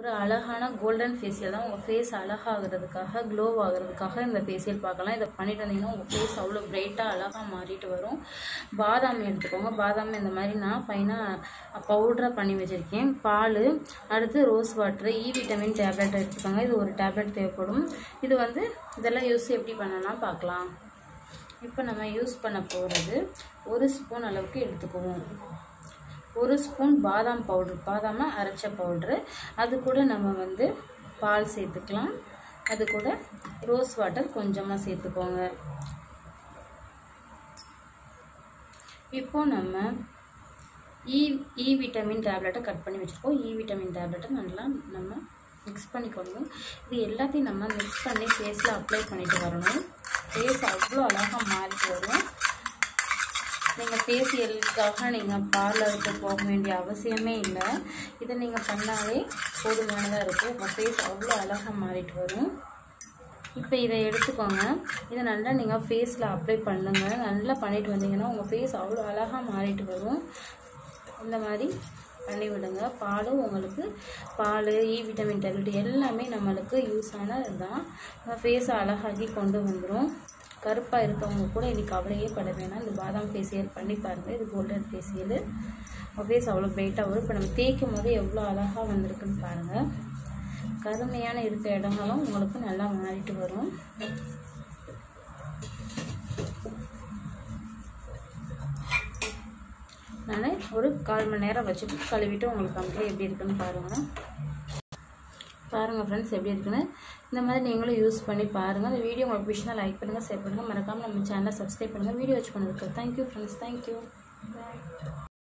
ஒரு அழகான golden facial தான் உங்கள் ஃபேஸ் அழகாகிறதுக்காக க்ளோ ஆகிறதுக்காக இந்த ஃபேஷியல் பார்க்கலாம் இதை பண்ணிட்டு வந்தீங்கன்னா உங்கள் ஃபேஸ் அவ்வளோ பிரைட்டாக அழகாக மாறிட்டு வரும் பாதாம் எடுத்துக்கோங்க பாதாம் இந்த மாதிரி நான் ஃபைனாக பவுடராக பண்ணி வச்சுருக்கேன் பால் அடுத்து rose water E vitamin tablet எடுத்துக்கோங்க இது ஒரு டேப்லெட் தேவைப்படும் இது வந்து இதெல்லாம் யூஸ் எப்படி பண்ணலாம் பார்க்கலாம் இப்போ நம்ம யூஸ் பண்ண போகிறது ஒரு ஸ்பூன் அளவுக்கு எடுத்துக்குவோம் ஒரு ஸ்பூன் பாதாம் பவுடர் பாதாமை அரைச்ச பவுட்ரு அது கூட நம்ம வந்து பால் சேர்த்துக்கலாம் அது கூட ரோஸ் வாட்டர் கொஞ்சமாக சேர்த்துக்கோங்க இப்போ நம்ம இ இ விட்டமின் டேப்லெட்டை கட் பண்ணி வச்சுருக்கோம் இ விட்டமின் டேப்லெட்டை நல்லா நம்ம மிக்ஸ் பண்ணிக்கணும் இது எல்லாத்தையும் நம்ம மிக்ஸ் பண்ணி ஃபேஸில் அப்ளை பண்ணிட்டு வரணும் ஃபேஸ் அவ்வளோ அழகாக மாறிட்டு வரும் நீங்கள் ஃபேஷியலுக்காக நீங்கள் பார்லருக்கு போக வேண்டிய அவசியமே இல்லை இதை நீங்கள் பண்ணாலே போதுமானதாக இருக்கும் உங்கள் ஃபேஸ் அவ்வளோ அழகாக மாறிட்டு வரும் இப்போ இதை எடுத்துக்கோங்க இதை நல்லா நீங்கள் ஃபேஸில் அப்ளை பண்ணுங்கள் நல்லா பண்ணிட்டு வந்தீங்கன்னா உங்கள் ஃபேஸ் அவ்வளோ அழகாக மாறிட்டு வரும் இந்த மாதிரி பண்ணி விடுங்க பாலும் உங்களுக்கு பால் இ விட்டமின் டேப்லெட் எல்லாமே நம்மளுக்கு யூஸ் ஆனது தான் ஃபேஸை அழகாக்கி கொண்டு வந்துடும் கருப்பாக இருக்கவங்க கூட இனி கவலையே பட வேணாம் இந்த பாதாம் ஃபேஷியல் பண்ணி பாருங்கள் இது கோல்டன் ஃபேஷியல் ஃபேஸ் அவ்வளோ பிரைட்டாக வரும் இப்போ நம்ம தேய்க்கும் போது எவ்வளோ அழகாக வந்திருக்குன்னு பாருங்கள் கருமையான இருக்க இடங்களும் உங்களுக்கு நல்லா மாறிட்டு வரும் நான் ஒரு கால் மணி நேரம் வச்சுட்டு கழுவிட்டு உங்களுக்கு காமிக்கிறேன் எப்படி இருக்குன்னு பாருங்கள் பாருங்கள் ஃப்ரெண்ட்ஸ் எப்படி இருக்குன்னு இந்த மாதிரி நீங்களும் யூஸ் பண்ணி பாருங்கள் அந்த வீடியோ உங்களுக்கு பிடிச்சினா லைக் பண்ணுங்கள் ஷேர் பண்ணுங்கள் மறக்காமல் நம்ம சேனலை சப்ஸ்கிரைப் பண்ணுங்கள் வீடியோ வாட்ச் பண்ணதுக்கு தேங்க்யூ ஃப்ரெண்ட்ஸ் தேங்க்யூ